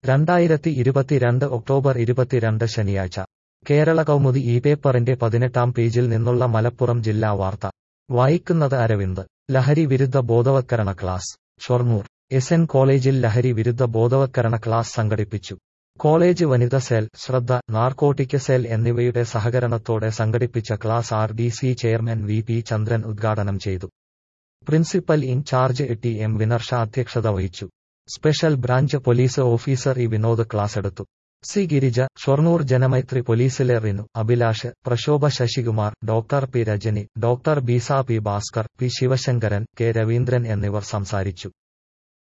രണ്ടായിരത്തി ഇരുപത്തിരണ്ട് ഒക്ടോബർ ഇരുപത്തിരണ്ട് ശനിയാഴ്ച കേരള കൗമുദി ഈ പേപ്പറിന്റെ പതിനെട്ടാം പേജിൽ നിന്നുള്ള മലപ്പുറം ജില്ലാ വാർത്ത വായിക്കുന്നത് അരവിന്ദ് ലഹരി വിരുദ്ധ ബോധവത്കരണ ക്ലാസ് ഷൊർണൂർ എസ് എൻ കോളേജിൽ ലഹരി വിരുദ്ധ ബോധവത്കരണ ക്ലാസ് സംഘടിപ്പിച്ചു കോളേജ് വനിത സെൽ ശ്രദ്ധ നാർക്കോട്ടിക് സെൽ എന്നിവയുടെ സഹകരണത്തോടെ സംഘടിപ്പിച്ച class R D C chairman V P Chandran ഉദ്ഘാടനം ചെയ്തു principal in charge T M Vinarsha അധ്യക്ഷത വഹിച്ചു special branch police officer E Vinod class എടുത്തു സി ഗിരിജ ഷൊർണൂർ ജനമൈത്രി പോലീസിലെ Rinu Abhilash Prashobha Sasikumar doctor P Rajani doctor Beesa P Bhaskar P Sivasankaran K Raveendran എന്നിവർ സംസാരിച്ചു